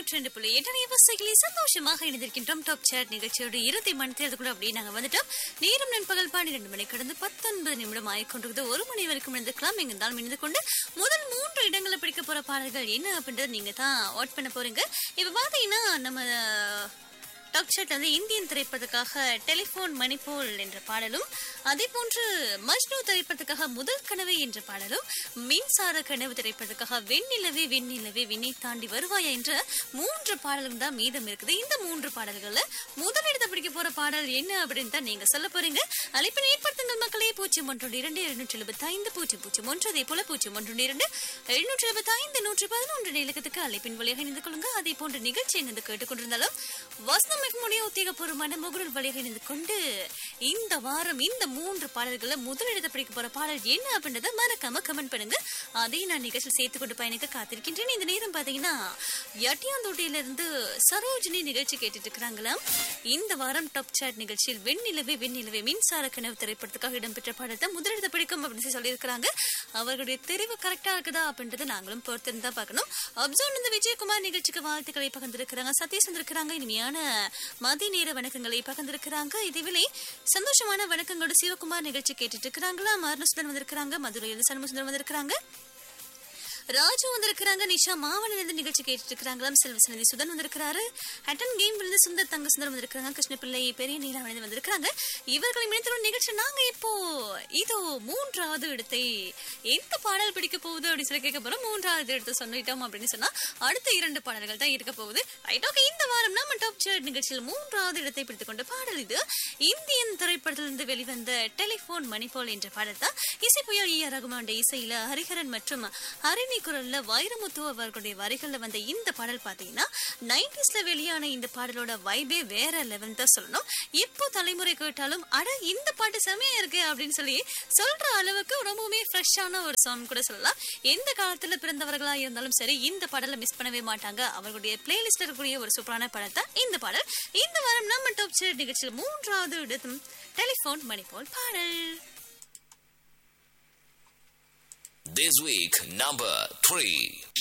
நூற்றி ரெண்டு புள்ளி எட்டு விவசாயிகளை சந்தோஷமாக இணைந்திருக்கின்றோம் டாப் சேட் நிகழ்ச்சியோட இறுதி மணி தேர்தலுக்குள்ள அப்படியே நாங்க வந்துட்டோம் நேரம் நண்பகல் பன்னிரண்டு மணி கடந்து பத்தொன்பது நிமிடம் ஆயிக்கொண்டிருக்குது ஒரு மணி வரைக்கும் இருந்துக்கலாம் எங்க இருந்தாலும் இணைந்து கொண்டு முதல் மூன்று இடங்களை பிடிக்க போற பாடல்கள் என்ன அப்படின்றத நீங்க தான் வாட் பண்ண போறீங்க இப்ப பாத்தீங்கன்னா நம்ம டாப் ஷாட் வந்து இந்தியன் திரைப்படத்துக்காக டெலிபோன் மணிபோல் என்ற பாடலும் அதே போன்று மஜ்னு திரைப்படத்துக்காக முதல் கனவு என்ற பாடலும் மின்சார கனவு திரைப்படத்துக்காக வெண்ணிலவே வெண்ணிலவே விண்ணை தாண்டி வருவாயா என்ற மூன்று பாடலும் தான் மீதம் இருக்குது இந்த மூன்று பாடல்கள்ல முதலிடத்தை பிடிக்க போற பாடல் என்ன அப்படின்னு தான் நீங்க சொல்ல போறீங்க அழைப்பினை ஏற்படுத்துங்கள் மக்களே பூஜ்ஜியம் ஒன்று இரண்டு எழுநூற்றி எழுபத்தி ஐந்து பூஜ்ஜியம் பூஜ்ஜியம் ஒன்று அதே போல பூஜ்ஜியம் ஒன்று இரண்டு எழுநூற்றி எழுபத்தி ஐந்து நூற்றி பதினொன்று நிலக்கத்துக்கு அழைப்பின் வழியாக இணைந்து கொள்ளுங்க அதே போன்ற நிகழ்ச்சி இணைந்து கேட்டுக்கொண்டிருந்தாலும் வசனம் மிகமுடைய உத்தியோகபூர்வமான முகநூல் வழியாக இணைந்து கொண்டு இந்த வாரம் இந்த மூன்று பாடல்களை முதலிடத்தை பிடிக்க போற பாடல் என்ன அப்படின்றத மறக்காம கமெண்ட் பண்ணுங்க அதையும் நான் நிகழ்ச்சியில் சேர்த்து கொண்டு பயணிக்க காத்திருக்கின்றேன் இந்த நேரம் பாத்தீங்கன்னா எட்டியாந்தோட்டையில இருந்து சரோஜினி நிகழ்ச்சி கேட்டுட்டு இருக்கிறாங்களாம் இந்த வாரம் டாப் சாட் நிகழ்ச்சியில் வெண்ணிலவே வெண்ணிலவே மின்சார கனவு திரைப்படத்துக்காக இடம்பெற்ற பாடத்தை முதலிடத்தை பிடிக்கும் அப்படின்னு சொல்லி சொல்லியிருக்கிறாங்க அவர்களுடைய தெரிவு கரெக்டா இருக்குதா அப்படின்றத நாங்களும் பொறுத்திருந்தா பார்க்கணும் அப்சோன் இந்த விஜயகுமார் நிகழ்ச்சிக்கு வாழ்த்துக்களை பகிர்ந்திருக்கிறாங்க சதீஷ் வந்திருக்கிறாங்க இனிமையான மதிய நேர வணக்கங்களை பகிர்ந்திருக்கிறாங்க இதுவிலே சந்தோஷமான வணக்கங்களோட சிவகுமார் நிகழ்ச்சி கேட்டுட்டு இருக்கிறாங்களா மருணசுதன் வந்திருக்கிறாங்க மதுரையில் சண்முகசுந்தரம் வந்திருக்கிறாங்க ராஜு வந்திருக்கிறாங்க நிஷா மாவனில இருந்து நிகழ்ச்சி கேட்டுட்டு இருக்கிறாங்களாம் செல்வசனதி சுதன் வந்திருக்கிறாரு ஹட்டன் கேம் விழுந்து சுந்தர் தங்க சுந்தரம் வந்திருக்கிறாங்க கிருஷ்ணபிள்ளை பெரிய நீலாவணி வந்திருக்கிறாங்க இவர்களை இணைத்துள்ள நிகழ்ச்சி நாங்க இப்போ இதோ மூன்றாவது இடத்தை எந்த பாடல் பிடிக்க போகுது அப்படின்னு சொல்லி கேட்க போறோம் மூன்றாவது இடத்தை சொல்லிட்டோம் அப்படின்னு சொன்னா அடுத்த இரண்டு பாடல்கள் தான் இருக்க போகுது ரைட் ஓகே இந்த வாரம் நம்ம டாப் சார்ட் நிகழ்ச்சியில் மூன்றாவது இடத்தை பிடித்துக் கொண்ட பாடல் இது இந்தியன் திரைப்படத்திலிருந்து வெளிவந்த டெலிபோன் மணிபோல் என்ற பாடல் தான் இசை புயல் ஈ ஆர் ரகுமான் இசையில ஹரிஹரன் மற்றும் ஹரிணி குரல்ல வைரமுத்து அவர்களுடைய வரிகள்ல வந்த இந்த பாடல் பாத்தீங்கன்னா நைன்டிஸ்ல வெளியான இந்த பாடலோட வைபே வேற லெவல் தான் சொல்லணும் இப்போ தலைமுறை கேட்டாலும் அட இந்த பாட்டு செமையா இருக்கு அப்படின்னு சொல்லி சொல்ற அளவுக்கு ரொம்பவுமே ஃப்ரெஷ்ஷான ஒரு சாங் கூட சொல்லலாம் எந்த காலத்துல பிறந்தவர்களா இருந்தாலும் சரி இந்த பாடலை மிஸ் பண்ணவே மாட்டாங்க அவர்களுடைய பிளேலிஸ்ட்ல இருக்கக்கூடிய ஒரு சூப்பரான பாடல் தான் இந்த பாடல் இந்த வாரம் நம்ம டாப் சேர் நிகழ்ச்சியில் மூன்றாவது இடத்தும் டெலிபோன் மணிபோல் பாடல் This week, number three.